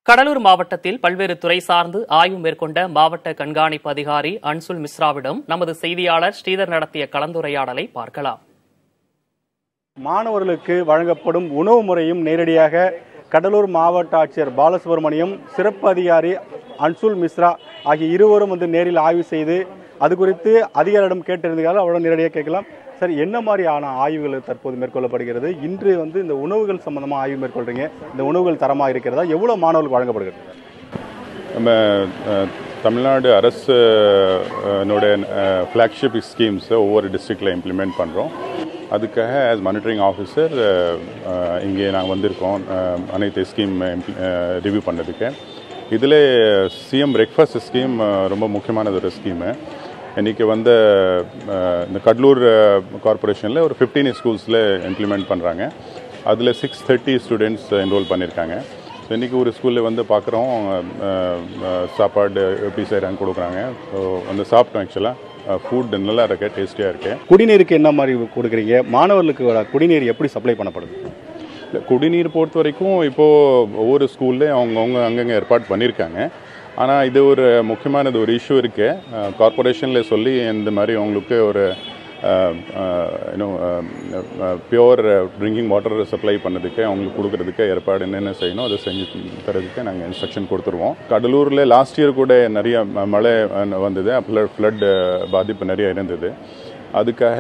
கடலூர் மாவட்டத்தில் பல்வேறு துறை சார்ந்து ஆய்வு மேற்கொண்ட மாவட்ட கண்காணிப்பு அதிகாரி அன்சுல் மிஸ்ராவிடம் நமது செய்தியாளர் ஸ்ரீதர் நடத்திய கலந்துரையாடலை பார்க்கலாம் மாணவர்களுக்கு வழங்கப்படும் உணவு முறையும் நேரடியாக கடலூர் மாவட்ட ஆட்சியர் பாலசுப்ரமணியம் சிறப்பு அதிகாரி அன்சுல் மிஸ்ரா ஆகிய இருவரும் வந்து நேரில் ஆய்வு செய்து அது குறித்து அதிகாரியிடம் கேட்டிருந்தாலும் அவரிடம் நேரடியாக கேட்கலாம் சார் என்ன மாதிரியான ஆய்வுகள் தற்போது மேற்கொள்ளப்படுகிறது இன்று வந்து இந்த உணவுகள் சம்பந்தமாக ஆய்வு மேற்கொள்றீங்க இந்த உணவுகள் தரமாக இருக்கிறதா எவ்வளோ மாணவர்களுக்கு வழங்கப்படுகிறது நம்ம அஹ், தமிழ்நாடு அரசு அஹ், னுடைய ஃப்ளாக்ஷிப் ஸ்கீம்ஸை ஒவ்வொரு டிஸ்ட்ரிக்டில் இம்ப்ளிமெண்ட் பண்ணுறோம் அதுக்காக ஆஸ் மானிட்டரிங் ஆஃபீஸர் இங்கே நாங்கள் வந்திருக்கோம் அஹ், அனைத்து ஸ்கீம் ரிவ்யூ பண்ணதுக்கு இதில் சிஎம் பிரேக்ஃபாஸ்ட் ஸ்கீம் ரொம்ப முக்கியமானது ஒரு ஸ்கீமு இன்றைக்கி வந்து அஹ், இந்த கடலூர் கார்பரேஷனில் ஒரு ஃபிஃப்டீன் ஸ்கூல்ஸில் இம்ப்ளிமெண்ட் பண்ணுறாங்க அதில் சிக்ஸ் தேர்ட்டி ஸ்டூடெண்ட்ஸ் என்ரோல் பண்ணியிருக்காங்க ஸோ இன்றைக்கி ஒரு ஸ்கூலில் வந்து பார்க்குறோம் சாப்பாடு எப்படி செய்கிறாங்க கொடுக்குறாங்க ஸோ வந்து சாப்பிட்டோம் ஆக்சுவலாக ஃபுட் நல்லா இருக்கு டேஸ்டியாக இருக்கு குடிநீருக்கு என்ன மாதிரி கொடுக்குறீங்க மாணவர்களுக்கு வர குடிநீர் எப்படி சப்ளை பண்ணப்படுது இல்லை குடிநீர் பொறுத்த வரைக்கும் இப்போது ஒவ்வொரு ஸ்கூல்லையும் அவங்கவுங்க அங்கங்கே ஏற்பாடு பண்ணியிருக்காங்க ஆனால் இது ஒரு முக்கியமானது ஒரு இஷ்யூ இருக்குது கார்ப்பரேஷனில் சொல்லி இந்த மாதிரி அவங்களுக்கு ஒரு இன்னும் பியோர் ட்ரிங்கிங் வாட்டர் சப்ளை பண்ணதுக்கு அவங்களுக்கு கொடுக்கறதுக்கு ஏற்பாடு என்னென்ன செய்யணும் அதை செஞ்சு தரதுக்கு நாங்கள் இன்ஸ்ட்ரக்ஷன் கொடுத்துருவோம் கடலூரில் லாஸ்ட் இயர் கூட நிறைய ம- மழை அஹ், வந்தது ஃப்ளட் ஃப்ளட் பாதிப்பு நிறைய இருந்தது அதுக்காக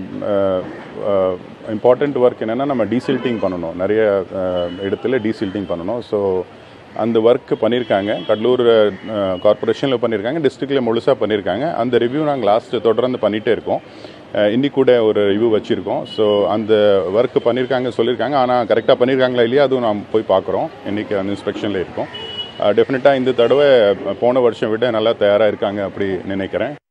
இம்பார்ட்டண்ட் ஒர்க் என்னென்னா நம்ம டீசில்ட்டிங் பண்ணணும் நிறைய அஹ், இடத்துல டீசில்ட்டிங் பண்ணணும் ஸோ அந்த ஒர்க் பண்ணியிருக்காங்க கடலூர் கார்ப்பரேஷனில் பண்ணியிருக்காங்க டிஸ்ட்ரிக்டில் முழுசாக பண்ணியிருக்காங்க அந்த ரிவ்யூ நாங்கள் லாஸ்ட் தொடர்ந்து பண்ணிகிட்டே இருக்கோம் அஹ், இன்னி கூட ஒரு ரிவ்யூ வச்சுருக்கோம் ஸோ அந்த ஒர்க் பண்ணியிருக்காங்க சொல்லியிருக்காங்க ஆனால் கரெக்டாக பண்ணியிருக்காங்களா இல்லையா அதுவும் நாம் போய் பார்க்குறோம் இன்றைக்கி அந்த இன்ஸ்பெக்ஷனில் இருக்கோம் டெஃபினட்டாக இந்த தடவை போன வருஷம் விட நல்லா தயாராக இருக்காங்க அப்படி நினைக்கிறேன்